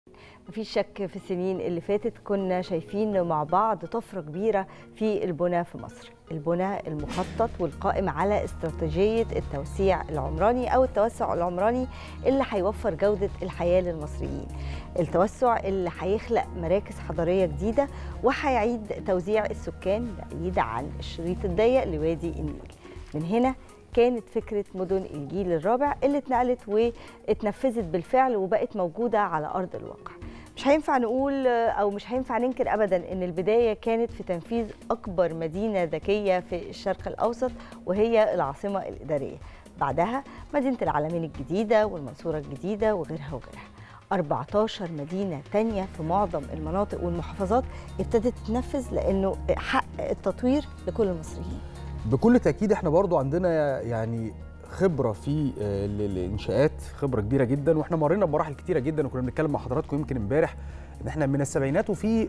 مفيش شك في السنين اللي فاتت كنا شايفين مع بعض طفرة كبيرة في البنى في مصر البنى المخطط والقائم على استراتيجية التوسيع العمراني أو التوسع العمراني اللي هيوفر جودة الحياة للمصريين التوسع اللي هيخلق مراكز حضارية جديدة وهيعيد توزيع السكان بعيد عن الشريط الضيق لوادي النيل من هنا كانت فكرة مدن الجيل الرابع اللي اتنقلت واتنفذت بالفعل وبقت موجودة على أرض الواقع مش هينفع نقول أو مش هينفع ننكر أبدا إن البداية كانت في تنفيذ أكبر مدينة ذكية في الشرق الأوسط وهي العاصمة الإدارية بعدها مدينة العالمين الجديدة والمنصورة الجديدة وغيرها وغيرها 14 مدينة تانية في معظم المناطق والمحافظات ابتدت تنفذ لأنه حق التطوير لكل المصريين بكل تاكيد احنا برضو عندنا يعني خبره في الانشاءات خبره كبيره جدا واحنا مرينا بمراحل كتيره جدا وكنا بنتكلم مع حضراتكم يمكن امبارح ان احنا من السبعينات وفي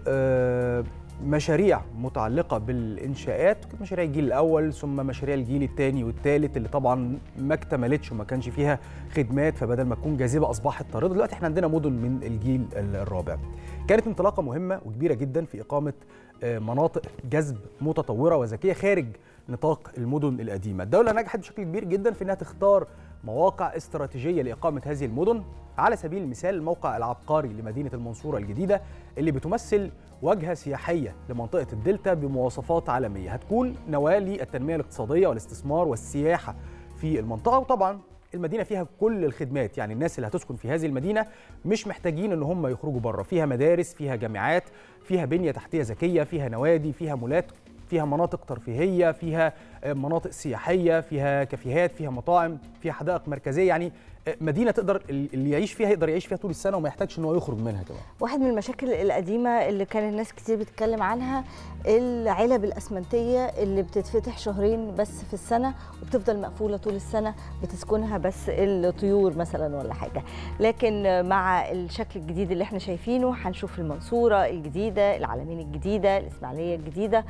مشاريع متعلقه بالانشاءات مشاريع الجيل الاول ثم مشاريع الجيل الثاني والثالث اللي طبعا ما اكتملتش وما كانش فيها خدمات فبدل ما تكون جاذبه اصبحت طارده دلوقتي احنا عندنا مدن من الجيل الرابع كانت انطلاقه مهمه وكبيره جدا في اقامه مناطق جذب متطوره وذكيه خارج نطاق المدن القديمة الدولة نجحت بشكل كبير جدا في أنها تختار مواقع استراتيجية لإقامة هذه المدن على سبيل المثال الموقع العبقري لمدينة المنصورة الجديدة اللي بتمثل واجهة سياحية لمنطقة الدلتا بمواصفات عالمية هتكون نواة للتنمية الاقتصادية والاستثمار والسياحة في المنطقة وطبعا المدينة فيها كل الخدمات يعني الناس اللي هتسكن في هذه المدينة مش محتاجين ان هم يخرجوا بره فيها مدارس فيها جامعات فيها بنية تحتية ذكية فيها نوادي فيها مولات فيها مناطق ترفيهيه فيها مناطق سياحيه فيها كافيهات فيها مطاعم فيها حدائق مركزيه يعني مدينه تقدر اللي يعيش فيها يقدر يعيش فيها طول السنه وما يحتاجش ان هو يخرج منها كمان واحد من المشاكل القديمه اللي كان الناس كتير بتتكلم عنها العلب الاسمنتيه اللي بتتفتح شهرين بس في السنه وبتفضل مقفوله طول السنه بتسكنها بس الطيور مثلا ولا حاجه لكن مع الشكل الجديد اللي احنا شايفينه هنشوف المنصوره الجديده العلمين الجديده الاسماعيليه الجديده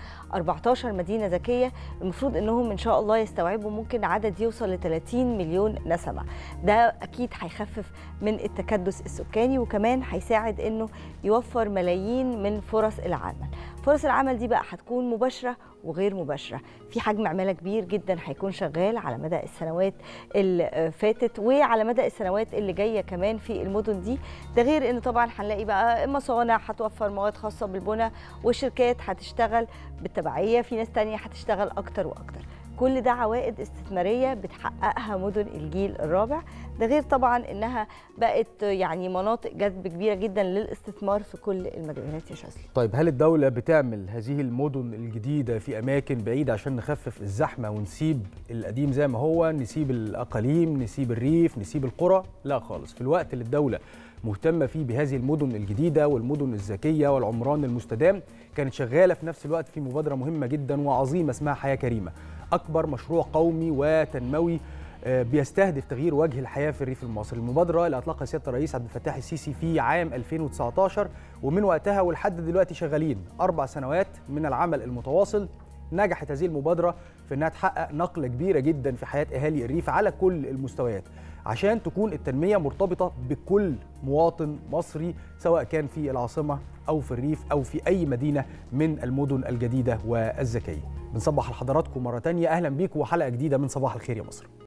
14 مدينه ذكيه المفروض انهم ان شاء الله يستوعبوا ممكن عدد يوصل ل 30 مليون نسمه ده اكيد هيخفف من التكدس السكاني وكمان هيساعد انه يوفر ملايين من فرص العمل فرص العمل دي بقى هتكون مباشره وغير مباشره في حجم عماله كبير جدا هيكون شغال على مدى السنوات اللي فاتت وعلى مدى السنوات اللي جايه كمان في المدن دي ده غير ان طبعا هنلاقي بقى مصانع هتوفر مواد خاصه بالبنى والشركات هتشتغل بالتبعيه في ناس تانية هتشتغل اكتر واكتر كل ده عوائد استثماريه بتحققها مدن الجيل الرابع ده غير طبعا انها بقت يعني مناطق جذب كبيره جدا للاستثمار في كل المجالات يا شاذلي طيب هل الدوله بتعمل هذه المدن الجديده في اماكن بعيده عشان نخفف الزحمه ونسيب القديم زي ما هو نسيب الاقاليم نسيب الريف نسيب القرى لا خالص في الوقت اللي الدوله مهتمه فيه بهذه المدن الجديده والمدن الذكيه والعمران المستدام كانت شغاله في نفس الوقت في مبادره مهمه جدا وعظيمه اسمها حياه كريمه اكبر مشروع قومي وتنموي بيستهدف تغيير وجه الحياه في الريف المصري المبادره اللي اطلقها سياده الرئيس عبد الفتاح السيسي في عام 2019 ومن وقتها ولحد دلوقتي شغالين اربع سنوات من العمل المتواصل نجحت هذه المبادره في انها تحقق نقله كبيره جدا في حياه اهالي الريف على كل المستويات عشان تكون التنميه مرتبطه بكل مواطن مصري سواء كان في العاصمه او في الريف او في اي مدينه من المدن الجديده والذكيه بنصبح لحضراتكم مره تانية اهلا بيكم وحلقه جديده من صباح الخير يا مصر